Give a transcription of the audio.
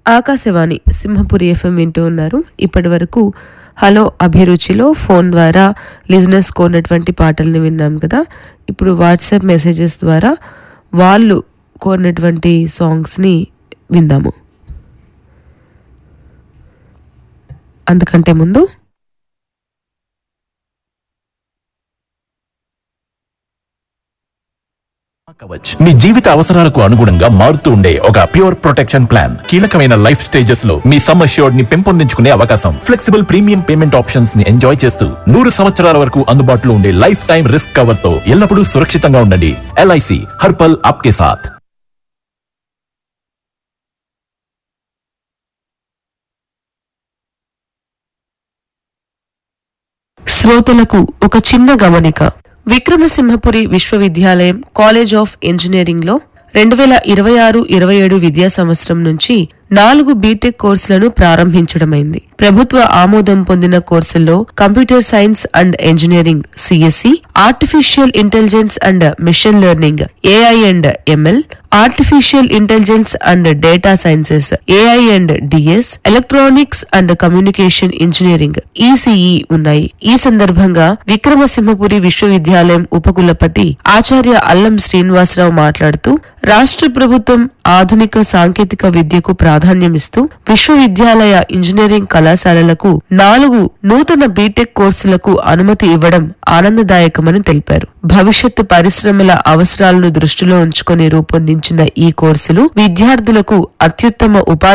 Akashvani Simhapuri FM వింటూ ఉన్నారు ఇప్పటి వరకు హలో అభిరుచిలో ఫోన్ ద్వారా లిజినెస్ కోరినటువంటి పాటల్ని విన్నాం కదా ఇప్పుడు వాట్సాప్ మెసేజెస్ ద్వారా వాళ్ళు కోరినటువంటి సాంగ్స్ని విందాము అందుకంటే ముందు కవచ్ మీ జీవిత అవసరాలకు అనుగుణంగా మారుతూ ఉండే ఒక ప్యూర్ ప్రొటెక్షన్ ప్లాన్ కీలకమైన లైఫ్ స్టేజెస్ లో మీ సమ్ అష్యూర్డ్ ని పెంపొందించుకునే అవకాశం ఫ్లెక్సిబుల్ ప్రీమియం పేమెంట్ ఆప్షన్స్ ని ఎంజాయ్ చేస్తూ నూరు సంవత్సరాల వరకు అందుబాటులో ఉండే లైఫ్ టైం రిస్క్ కవర్ తో ఎల్లప్పుడూ సురక్షితంగా ఉండండి ఎల్ఐసి హర్పల్ ఆప్కే సాథ్ శ్రోతలకు ఒక చిన్న గమనిక విక్రమసింహపురి విశ్వవిద్యాలయం కాలేజ్ ఆఫ్ ఇంజనీరింగ్ లో రెండు వేల ఇరవై ఆరు ఇరవై ఏడు విద్యా సంవత్సరం నుంచి నాలుగు బీటెక్ కోర్సులను ప్రారంభించడమైంది ప్రభుత్వ ఆమోదం పొందిన కోర్సుల్లో computer science and engineering CSE artificial intelligence and machine learning AI and ML artificial intelligence and data sciences AI and DS electronics and communication engineering ECE ఉన్నాయి ఈ సందర్భంగా విక్రమసింహపురి విశ్వవిద్యాలయం ఉపకులపతి ఆచార్య అల్లం శ్రీనివాసరావు మాట్లాడుతూ రాష్ట్ర ప్రభుత్వం ఆధునిక సాంకేతిక విద్యకు ప్రాధాన్యమిస్తూ విశ్వవిద్యాలయ ఇంజనీరింగ్ కళాశాలలకు నాలుగు నూతన బీటెక్ కోర్సులకు అనుమతి ఇవ్వడం ఆనందదాయకమని తెలిపారు భవిష్యత్తు పరిశ్రమల అవసరాలను దృష్టిలో ఉంచుకొని రూపొందించిన ఈ కోర్సులు విద్యార్థులకు అత్యుత్తమ ఉపాధి